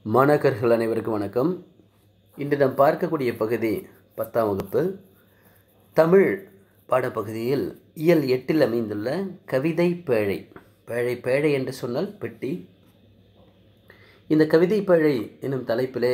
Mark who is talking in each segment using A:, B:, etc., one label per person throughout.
A: மாணாக்கர்கள் அனைவருக்கும் வணக்கம் இன்று நாம் பார்க்கக்கூடிய பகுதி பத்தாம் வகுப்பு தமிழ் பாடப்பகுதியில் இயல் எட்டில் அமைந்துள்ள கவிதை பேழை பேழை பேழை என்று சொன்னால் பெட்டி இந்த கவிதை பேழை எனும் தலைப்பிலே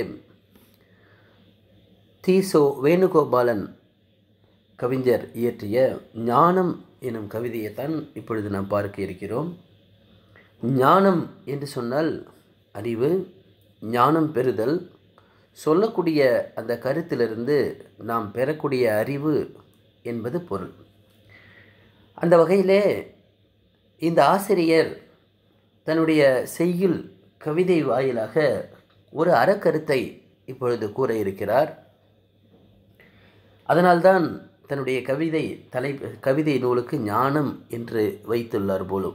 A: தீசோ வேணுகோபாலன் கவிஞர் இயற்றிய ஞானம் எனும் கவிதையைத்தான் இப்பொழுது நாம் பார்க்க இருக்கிறோம் ஞானம் என்று சொன்னால் அறிவு ஞானம் பெறுதல் சொல்லக்கூடிய அந்த கருத்திலிருந்து நாம் பெறக்கூடிய அறிவு என்பது பொருள் அந்த வகையிலே இந்த ஆசிரியர் தன்னுடைய செய்யுள் கவிதை வாயிலாக ஒரு அறக்கருத்தை இப்பொழுது கூற இருக்கிறார் அதனால்தான் தன்னுடைய கவிதை தலை கவிதை நூலுக்கு ஞானம் என்று வைத்துள்ளார் போலும்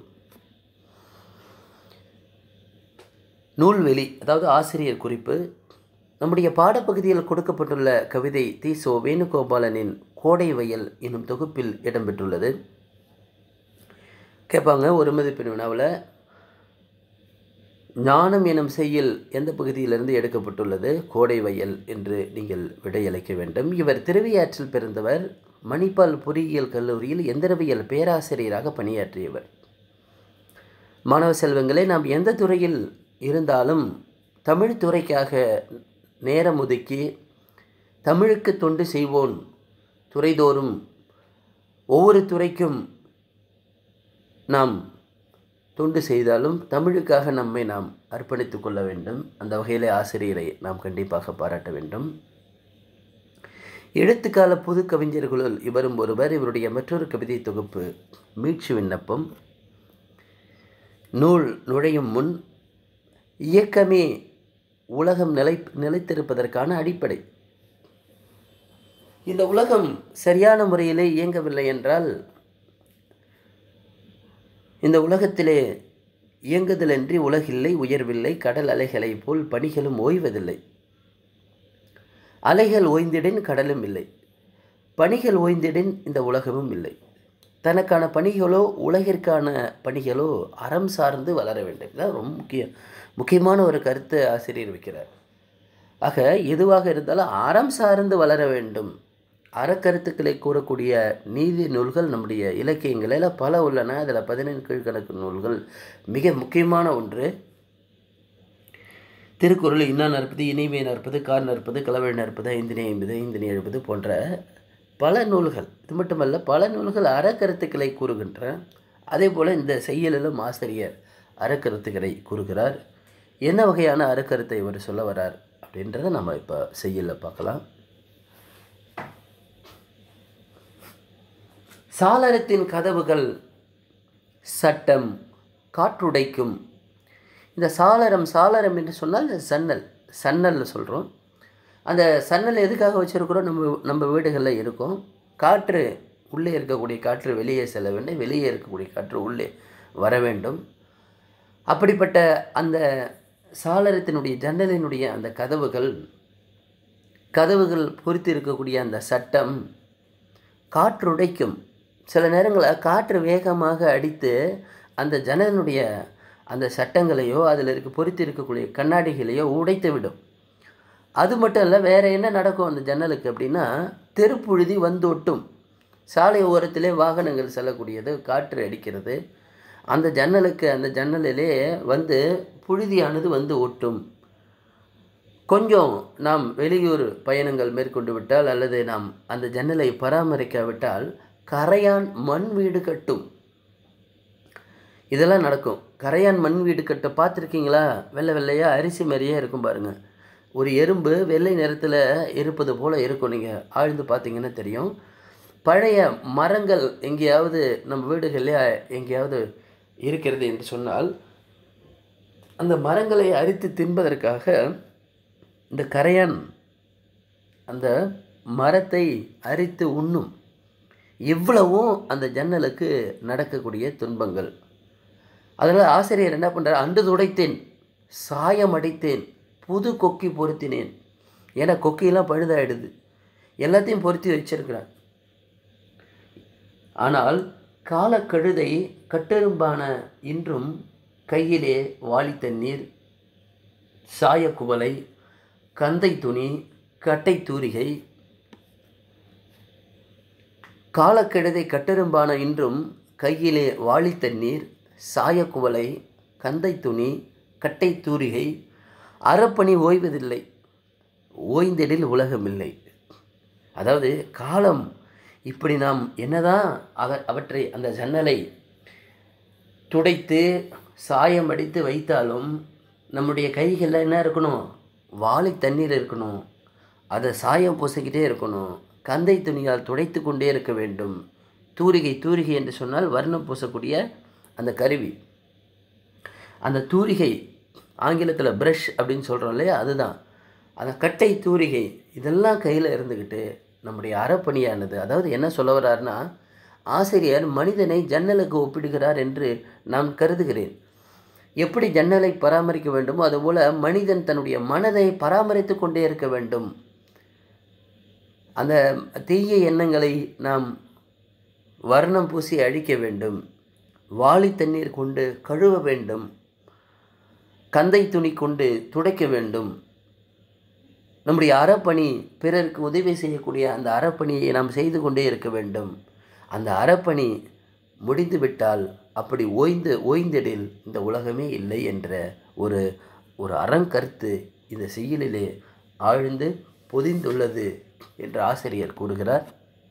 A: நூல்வெளி அதாவது ஆசிரியர் குறிப்பு நம்முடைய பாடப்பகுதியில் கொடுக்கப்பட்டுள்ள கவிதை தி சோ வேணுகோபாலனின் கோடை வயல் என்னும் தொகுப்பில் இடம்பெற்றுள்ளது கேட்பாங்க ஒரு மதிப்பெண் வினாவில் ஞானம் எனும் செய்யில் எந்த பகுதியிலிருந்து எடுக்கப்பட்டுள்ளது கோடை வயல் என்று நீங்கள் விடையளிக்க வேண்டும் இவர் திருவையாற்றில் பிறந்தவர் மணிப்பால் பொறியியல் கல்லூரியில் எந்திரவியல் பேராசிரியராக பணியாற்றியவர் மாணவ செல்வங்களே நாம் எந்த துறையில் இருந்தாலும் தமிழ் துறைக்காக நேரம் ஒதுக்கி தமிழுக்கு தொண்டு செய்வோன் துறைதோறும் ஒவ்வொரு துறைக்கும் நாம் தொண்டு செய்தாலும் தமிழுக்காக நம்மை நாம் அர்ப்பணித்து கொள்ள வேண்டும் அந்த வகையில் ஆசிரியரை நாம் கண்டிப்பாக பாராட்ட வேண்டும் எழுத்துக்கால புது கவிஞர்களுள் இவரும் ஒருவர் இவருடைய மற்றொரு கவிதை தொகுப்பு மீட்சி விண்ணப்பம் நூல் நுழையும் முன் இயக்கமே உலகம் நிலை நிலைத்திருப்பதற்கான அடிப்படை இந்த உலகம் சரியான முறையிலே இயங்கவில்லை என்றால் இந்த உலகத்திலே இயங்குதலன்றி உலகில்லை உயர்வில்லை கடல் அலைகளை போல் பணிகளும் ஓய்வதில்லை அலைகள் ஓய்ந்திடின் கடலும் இல்லை பணிகள் ஓய்ந்திடின் இந்த உலகமும் இல்லை தனக்கான பணிகளோ உலகிற்கான பணிகளோ அறம் சார்ந்து வளர வேண்டும் இதான் ரொம்ப முக்கிய முக்கியமான ஒரு கருத்தை ஆசிரியர் வைக்கிறார் ஆக எதுவாக இருந்தாலும் அறம் சார்ந்து வளர வேண்டும் அறக்கருத்துக்களை கூறக்கூடிய நீதி நூல்கள் நம்முடைய இலக்கியங்களில் பல உள்ளன அதில் பதினெண் கீழ்கணக்கு நூல்கள் மிக முக்கியமான ஒன்று திருக்குறள் இன்னா நற்பது இனிமை நற்பது கார் நற்பது கலவை நற்பது ஐந்தினை ஐம்பது ஐந்தினை எழுபது போன்ற பல நூல்கள் இது மட்டுமல்ல பல நூல்கள் அறக்கருத்துக்களை கூறுகின்ற அதே போல் இந்த செய்யலிலும் ஆசிரியர் அறக்கருத்துக்களை கூறுகிறார் என்ன வகையான அறக்கருத்தை இவர் சொல்ல வரார் அப்படின்றத நம்ம இப்போ செய்யலில் பார்க்கலாம் சாளரத்தின் கதவுகள் சட்டம் காற்றுடைக்கும் இந்த சாளரம் சாளரம் என்று சொன்னால் சன்னல் சன்னல்னு சொல்கிறோம் அந்த சன்னல் எதுக்காக வச்சுருக்கிறோம் நம்ம நம்ம வீடுகளில் இருக்கும் காற்று உள்ளே இருக்கக்கூடிய காற்று வெளியே செல்ல வேண்டும் வெளியே இருக்கக்கூடிய காற்று உள்ளே வர வேண்டும் அப்படிப்பட்ட அந்த சாளரத்தினுடைய ஜன்னலினுடைய அந்த கதவுகள் கதவுகள் பொறுத்து இருக்கக்கூடிய அந்த சட்டம் காற்றுடைக்கும் சில நேரங்களில் காற்று வேகமாக அடித்து அந்த ஜன்னலினுடைய அந்த சட்டங்களையோ அதில் இருக்க பொறுத்து இருக்கக்கூடிய கண்ணாடிகளையோ உடைத்து விடும் அது மட்டும் இல்லை வேறு என்ன நடக்கும் அந்த ஜன்னலுக்கு அப்படின்னா தெருப்புழுதி வந்து ஒட்டும் சாலை ஓரத்திலே வாகனங்கள் செல்லக்கூடியது காற்று அடிக்கிறது அந்த ஜன்னலுக்கு அந்த ஜன்னலிலே வந்து புழுதியானது வந்து ஒட்டும் கொஞ்சம் நாம் வெளியூர் பயணங்கள் மேற்கொண்டு விட்டால் அல்லது நாம் அந்த ஜன்னலை பராமரிக்காவிட்டால் கரையான் மண் வீடு கட்டும் இதெல்லாம் நடக்கும் கரையான் மண் வீடு கட்ட பார்த்துருக்கீங்களா வெள்ளை வெள்ளையாக அரிசி மாதிரியே இருக்கும் பாருங்கள் ஒரு எறும்பு வெள்ளை நிறத்தில் இருப்பது போல் இருக்கும் நீங்கள் ஆழ்ந்து பார்த்தீங்கன்னா தெரியும் பழைய மரங்கள் எங்கேயாவது நம்ம வீடுகளில் எங்கேயாவது இருக்கிறது என்று சொன்னால் அந்த மரங்களை அரித்து தின்பதற்காக இந்த கரையான் அந்த மரத்தை அரித்து உண்ணும் இவ்வளவும் அந்த ஜன்னலுக்கு நடக்கக்கூடிய துன்பங்கள் அதனால் ஆசிரியர் என்ன பண்ணுறார் அன்று துடைத்தேன் சாயம் அடைத்தேன் புது கொக்கி பொருத்தினேன் ஏன்னா கொக்கியெல்லாம் பழுதாயிடுது எல்லாத்தையும் பொருத்தி வச்சிருக்கிறார் ஆனால் காலக்கழுதை கட்டெரும்பான இன்றும் கையிலே வாளி தண்ணீர் சாயக்குவலை கந்தை துணி கட்டை தூரிகை காலக்கெடுதை கட்டெரும்பான இன்றும் கையிலே வாளி தண்ணீர் சாயக்குவலை கந்தை துணி கட்டை தூரிகை அறப்பணி ஓய்வதில்லை ஓய்ந்திடில் உலகமில்லை அதாவது காலம் இப்படி நாம் என்னதான் அவர் அவற்றை அந்த ஜன்னலை துடைத்து சாயம் அடித்து வைத்தாலும் நம்முடைய கைகளில் என்ன இருக்கணும் வாளி தண்ணீர் இருக்கணும் அதை சாயம் பூசிக்கிட்டே இருக்கணும் கந்தை துணியால் துடைத்து கொண்டே இருக்க வேண்டும் தூரிகை தூரிகை என்று சொன்னால் வர்ணம் பூசக்கூடிய அந்த கருவி அந்த தூரிகை ஆங்கிலத்தில் ப்ரஷ் அப்படின்னு சொல்கிறோம் இல்லையா அதுதான் அந்த கட்டை தூரிகை இதெல்லாம் கையில் இருந்துக்கிட்டு நம்முடைய அறப்பணியானது அதாவது என்ன சொல்ல வர்றாருன்னா ஆசிரியர் மனிதனை ஜன்னலுக்கு ஒப்பிடுகிறார் என்று நான் கருதுகிறேன் எப்படி ஜன்னலை பராமரிக்க வேண்டுமோ அதுபோல் மனிதன் தன்னுடைய மனதை பராமரித்து கொண்டே இருக்க வேண்டும் அந்த தீய எண்ணங்களை நாம் வர்ணம் பூசி அழிக்க வேண்டும் வாளி தண்ணீர் கொண்டு கழுவ வேண்டும் கந்தை துணி கொண்டு துடைக்க வேண்டும் நம்முடைய அறப்பணி பிறருக்கு உதவி செய்யக்கூடிய அந்த அறப்பணியை நாம் செய்து கொண்டே இருக்க வேண்டும் அந்த அறப்பணி முடிந்துவிட்டால் அப்படி ஓய்ந்து ஓய்ந்திடில் இந்த உலகமே இல்லை என்ற ஒரு ஒரு அறங்கருத்து இந்த செய்யுளிலே ஆழ்ந்து பொதிந்துள்ளது என்று ஆசிரியர் கூறுகிறார்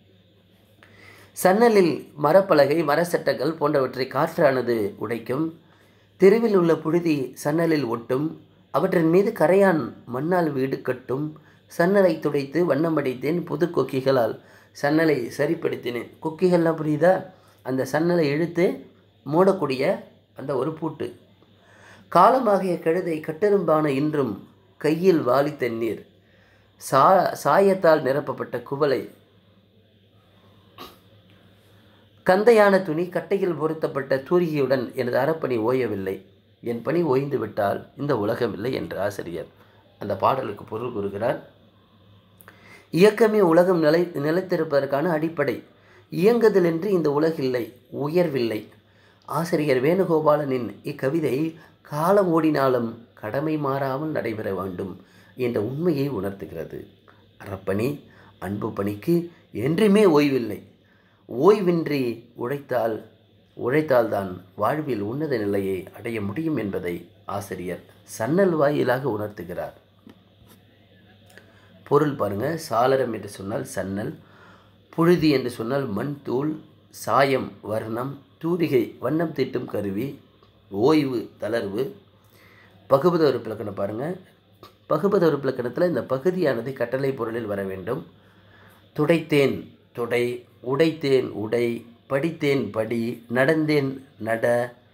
A: சன்னலில் மரப்பலகை மரச்சட்டங்கள் போன்றவற்றை காற்றானது உடைக்கும் தெருவில் உள்ள புழுதி சன்னலில் ஒட்டும் அவற்றின் மீது கரையான் மண்ணால் வீடு கட்டும் சன்னலை துடைத்து வண்ணம் அடித்தேன் புது கொக்கிகளால் சன்னலை சரிப்படுத்தினேன் கொக்கிகள்லாம் புரியுதா அந்த சன்னலை இழுத்து மூடக்கூடிய அந்த ஒரு பூட்டு காலமாகிய கழுதை கட்டெரும்பான இன்றும் கையில் வாலி தண்ணீர் சா சாயத்தால் நிரப்பப்பட்ட குவளை கந்தையான துணி கட்டையில் பொருத்தப்பட்ட தூரிகையுடன் எனது அறப்பணி ஓயவில்லை என் பணி ஓய்ந்து விட்டால் இந்த உலகமில்லை என்று ஆசிரியர் அந்த பாடலுக்கு பொருள் கூறுகிறார் இயக்கமே உலகம் நிலை நிலைத்திருப்பதற்கான அடிப்படை இயங்குதலின்றி இந்த உலகில்லை உயர்வில்லை ஆசிரியர் வேணுகோபாலனின் இக்கவிதை காலம் ஓடினாலும் கடமை மாறாமல் நடைபெற வேண்டும் என்ற உண்மையை உணர்த்துகிறது அறப்பணி அன்பு பணிக்கு என்றுமே ஓய்வில்லை ஓய்வின்றி உழைத்தால் உழைத்தால்தான் வாழ்வில் உன்னத நிலையை அடைய முடியும் என்பதை ஆசிரியர் சன்னல் வாயிலாக உணர்த்துகிறார் பொருள் பாருங்க சாளரம் என்று சொன்னால் சன்னல் புழுதி என்று சொன்னால் மண் தூள் சாயம் வர்ணம் தூரிகை வண்ணம் தீட்டும் கருவி ஓய்வு தளர்வு பகுபத உறுப்பிலக்கணம் பாருங்கள் பகுபத உறுப்பிலக்கணத்தில் இந்த பகுதியானது கட்டளை பொருளில் வர வேண்டும் துடைத்தேன் துடை உடைத்தேன் உடை படித்தேன் படி நடந்தேன் நட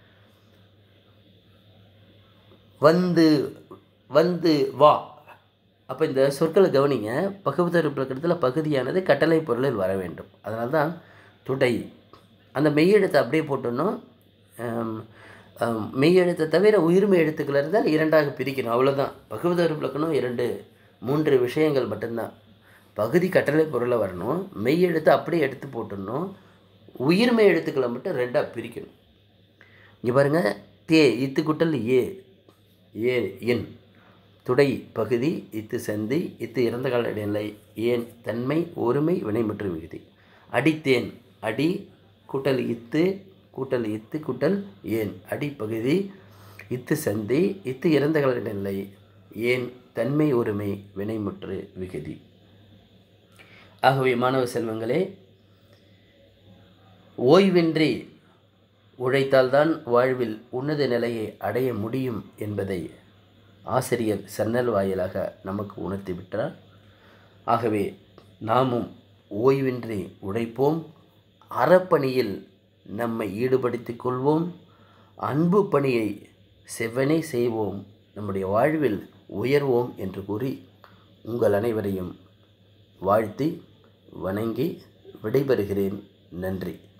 A: வந்து வந்து வா அப்போ இந்த சொற்களை கவனிங்க பகுபத உறுப்பிலக்கணத்தில் பகுதியானது கட்டளை பொருளில் வர வேண்டும் அதனால தான் துடை அந்த மெய்யெழுத்தை அப்படியே போட்டோன்னா மெய்யெழுத்தை தவிர உயிர்மை எழுத்துக்கள் இருந்தால் இரண்டாக பிரிக்கணும் அவ்வளோதான் பகுபத உறுப்பிலக்கணம் இரண்டு மூன்று விஷயங்கள் மட்டும்தான் பகுதி கட்டளை பொருளை வரணும் மெய்யெழுத்தை அப்படியே எடுத்து போட்டுடணும் உயிர்மை எழுத்துக்களை மட்டும் ரெண்டாக பிரிக்கணும் இங்கே பாருங்கள் தே இத்து குட்டல் ஏ ஏ என் துடை பகுதி இத்து சந்தி இத்து இறந்த கால இடைநிலை ஏன் தன்மை ஒருமை வினைமுற்று விகுதி அடித்தேன் அடி கூட்டல் இத்து கூட்டல் இத்து கூட்டல் ஏன் அடிப்பகுதி இத்து சந்தி இத்து இறந்த கால இடைநிலை ஏன் தன்மை ஒருமை வினைமுற்று விகுதி ஆகவே மாணவ செல்வங்களே ஓய்வின்றி உழைத்தால்தான் வாழ்வில் உன்னத நிலையை அடைய முடியும் என்பதை ஆசிரியர் சன்னல் வாயிலாக நமக்கு உணர்த்தி விட்டார் ஆகவே நாமும் ஓய்வின்றி உழைப்போம் அறப்பணியில் நம்மை ஈடுபடுத்திக் கொள்வோம் அன்பு பணியை செவ்வனே செய்வோம் நம்முடைய வாழ்வில் உயர்வோம் என்று கூறி உங்கள் அனைவரையும் வாழ்த்தி வணங்கி விடைபெறுகிறேன் நன்றி